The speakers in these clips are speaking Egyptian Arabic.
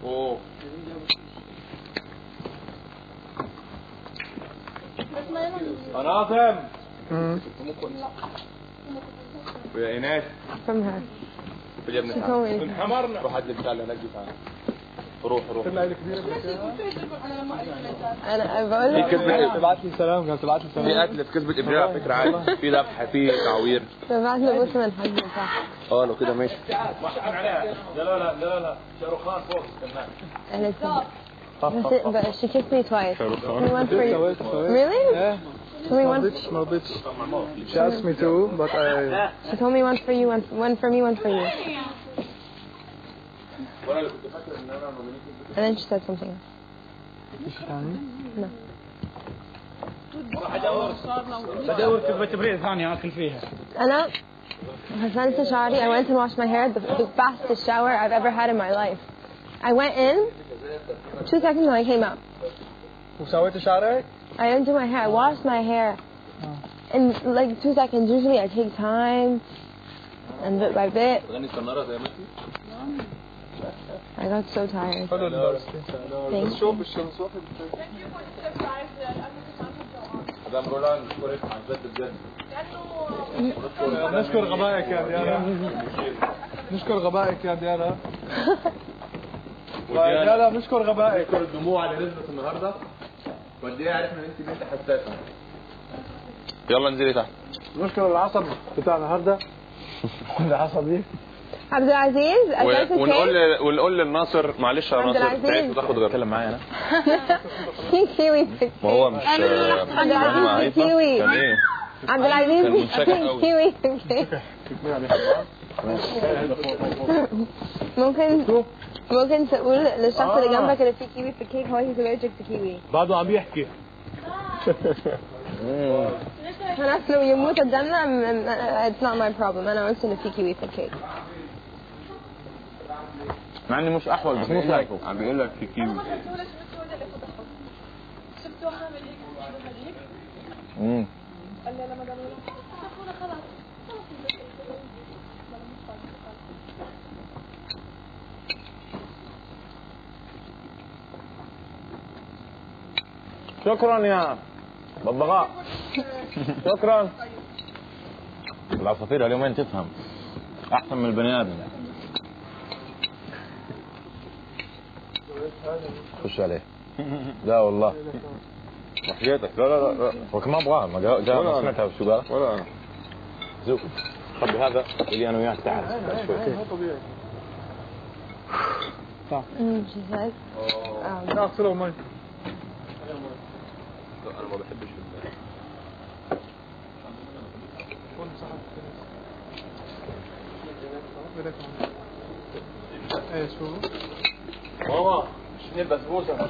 اوه قناصم ويا ايناس from her. خد يا ابني She تعال. told me. كنت حمرنا روح عدل بتاع اللي هناك دي تعال روح روح أنا بقول في لك كذبة تبعت لي سلام كانت تبعت لي في سلام قتل في كذبة ابريل على فكرة عادي في ذبح في تعوير ببعت له بص من حد صح اه لو كده ماشي لا لا لا لا لا شاروخان فوق استناك and it's but, it, but she kissed me twice. Told me one for you. سويت سويت Really? ايه Told me ما one. رضيتش ما رضيتش she asked me to but I She told me one for you, one, one for me, one for you. وانا اللي كنت فاكر ان انا نومينيت And then she said something. ايش ثاني؟ بدور كذبة ابريل ثانية اكل فيها أنا غسلت شعري. I went and washed my hair. The, the fastest shower I've ever had in my life. I went in. Two seconds and I came out. وسويت شعرك؟ I didn't do my hair. I washed my hair. In like two seconds. Usually I take time. And bit by bit, تغني السنارة زي ما انت I got so tired. حلو اللبس Thank you. شوف الشمس واحد مدام رولاند نشكرك عن جد بجد نشكر غبائك يا ديانا نشكر غبائك يا ديانا ديانا نشكر غبائك نشكر الدموع اللي نزلت النهارده وقد ايه عرفنا ان انت بنت حساسه يلا انزلي تحت نشكر العصب بتاع النهارده العصبي عبد العزيز أكلت ونقول الكيك ل- ونقول للناصر معلش يا عبد ناصر العزيز. تعيش وتاخد غير اتكلم معايا انا في كيوي في ما هو الكيك مش عبد العزيز في كيوي كان ايه عبد العزيز كان منشكك في أوي. كيوي في الكيك ممكن ممكن تقول للشخص اللي جنبك اللي فيه كيوي في الكيك هو هيز allergic to كيوي بعده عم يحكي خلاص لو يموت قدامنا م- م- it's not my problem انا قلت ان في كيوي في الكيك مع اني مش احول بس مش لايكه عم بيقول لك في كيوي شفتوها من هيك من هذيك امم قال لي لما قالوا لها شافونا خلاص خلاص شكرا يا ببغاء شكرا العصافير اليومين تفهم احسن من البني ادم خش عليه لا والله وحياتك لا لا لا, لا. هو كمان ابغاها ما جاء جاء ما سمعتها وشو قال ولا انا زوق خبي هذا اللي انا وياك تعال شوي طبيعي Mm, she said um, لا اغسله مي انا ما بحبش ايه شو ماما شنو البسبوسه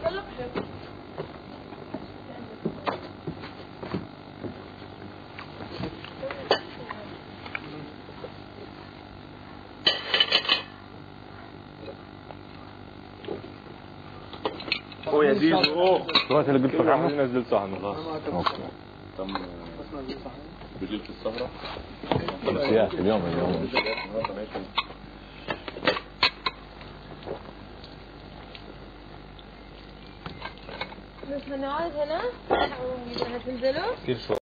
هو يا زيزو اوه دلوقتي اللي قلت لك عنه نزل صحن خلاص تم بالليل في السهره سياسي اليوم اليوم مش هنقعد هنا هتنزلوا كثير شوي